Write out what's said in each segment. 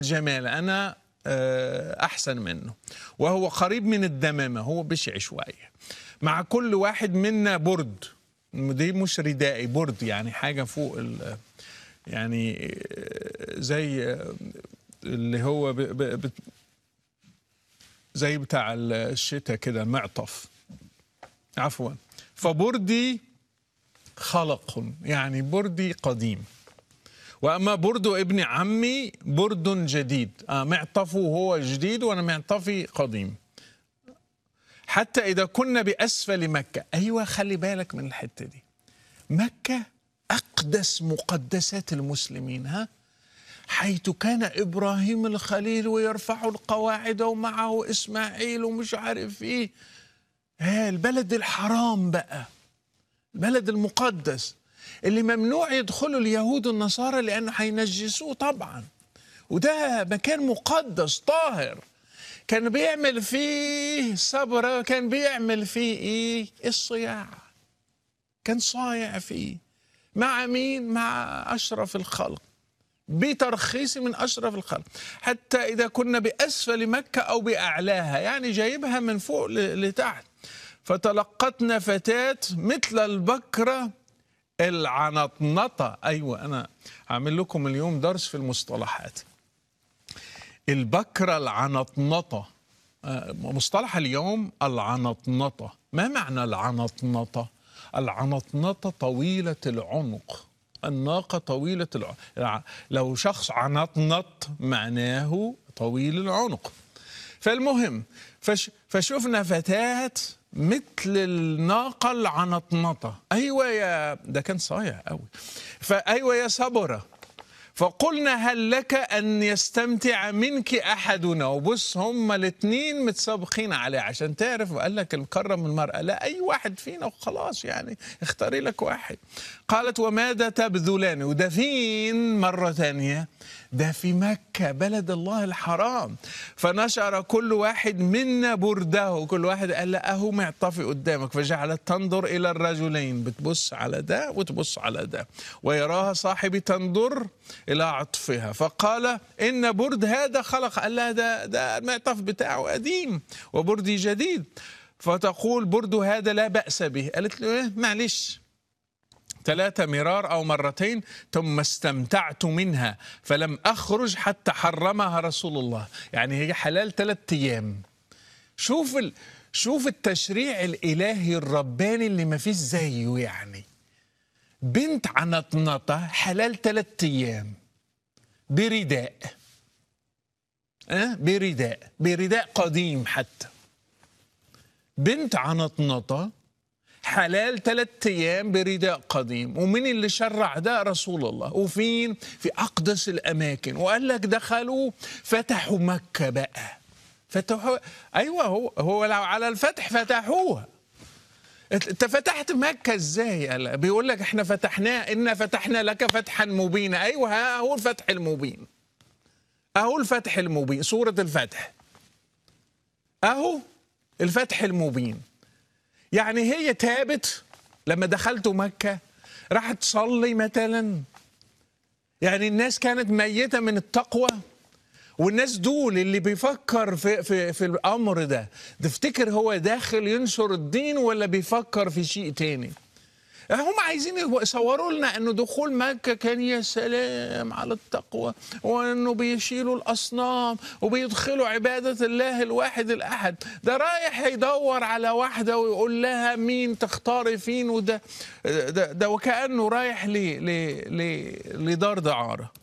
جمال أنا آه، أحسن منه وهو قريب من الدمامة هو بشع شوية مع كل واحد منا برد دي مش ردائي برد يعني حاجة فوق ال يعني آه، زي آه، اللي هو ب ب ب زي بتاع الشتاء كده معطف عفوا فبردي خلق يعني بردي قديم واما برد ابن عمي برد جديد آه معطفه هو جديد وانا معطفي قديم حتى اذا كنا باسفل مكه ايوه خلي بالك من الحته دي مكه اقدس مقدسات المسلمين ها حيث كان ابراهيم الخليل ويرفع القواعد ومعه اسماعيل ومش عارف ايه ها البلد الحرام بقى البلد المقدس اللي ممنوع يدخلوا اليهود والنصارى لانه هينجسوه طبعا وده مكان مقدس طاهر كان بيعمل فيه صبرة كان بيعمل فيه ايه الصياع كان صايع فيه مع مين مع اشرف الخلق بترخيص من اشرف الخلق حتى اذا كنا باسفل مكه او باعلاها يعني جايبها من فوق ل- لتحت فتلقتنا فتاه مثل البكره العنطنطه ايوه انا هعمل لكم اليوم درس في المصطلحات البكره العنطنطه آه، مصطلح اليوم العنطنطه ما معنى العنطنطه العنطنطه طويله العنق الناقه طويله العنق لو شخص عنطنط معناه طويل العنق فالمهم فش فشفنا فتاة مثل الناقة العنطنطة أيوة يا ده كان صايع قوي فأيوة يا صبرة فقلنا هل لك أن يستمتع منك أحدنا وبص هما الاثنين متسابقين عليه عشان تعرف وقال لك الكرم المرأة لا أي واحد فينا وخلاص يعني اختاري لك واحد قالت وماذا تبذلان وده فين مرة ثانية ده في مكة بلد الله الحرام فنشر كل واحد منا برده كل واحد قال لا أهو معطفي قدامك فجعلت تنظر إلى الرجلين بتبص على ده وتبص على ده ويراها صاحبي تنظر إلى عطفها فقال إن برد هذا خلق قال لها ده, ده المعطف بتاعه قديم وبردي جديد فتقول برد هذا لا بأس به قالت له إيه معلش ثلاثة مرار أو مرتين ثم استمتعت منها فلم أخرج حتى حرمها رسول الله يعني هي حلال ثلاثة أيام شوف ال... شوف التشريع الإلهي الرباني اللي ما فيش زيه يعني بنت عنطنطة حلال ثلاثة أيام برداء أه؟ برداء برداء قديم حتى بنت عنطنطة حلال ثلاثة أيام برداء قديم ومن اللي شرع ده رسول الله وفين في أقدس الأماكن وقال لك دخلوا فتحوا مكة بقى فتحوا أيوة هو هو لو على الفتح فتحوها انت فتحت مكة ازاي قال بيقول لك احنا فتحناه إنا فتحنا لك فتحا مبينا أيوة ها هو الفتح المبين أهو الفتح المبين سورة الفتح أهو الفتح المبين يعني هي تابت لما دخلت مكة راحت تصلي مثلا يعني الناس كانت ميتة من التقوى والناس دول اللي بيفكر في في في الامر ده تفتكر هو داخل ينشر الدين ولا بيفكر في شيء تاني هم عايزين يصوروا لنا انه دخول مكه كان يا سلام على التقوى وانه بيشيلوا الاصنام وبيدخلوا عباده الله الواحد الاحد ده رايح يدور على واحده ويقول لها مين تختاري فين وده ده, ده وكانه رايح ل ل ل لدار دعاره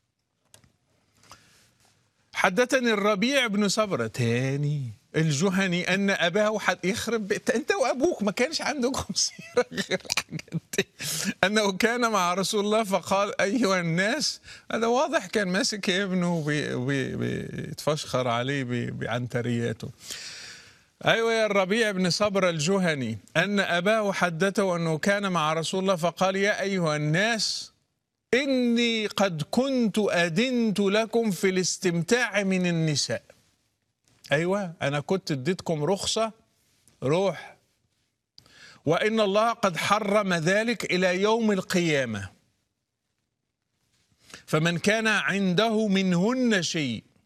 حدثني الربيع بن صبرة تاني الجهني ان اباه حد يخرب بيت انت وابوك ما كانش عندكم سيره غير الحاجات دي انه كان مع رسول الله فقال ايها الناس هذا واضح كان ماسك ابنه وبيتفشخر عليه ب- بعنترياته ايوه يا الربيع بن صبر الجهني ان اباه حدثه انه كان مع رسول الله فقال يا ايها الناس اني قد كنت اذنت لكم في الاستمتاع من النساء ايوه انا كنت اديتكم رخصه روح وان الله قد حرم ذلك الى يوم القيامه فمن كان عنده منهن شيء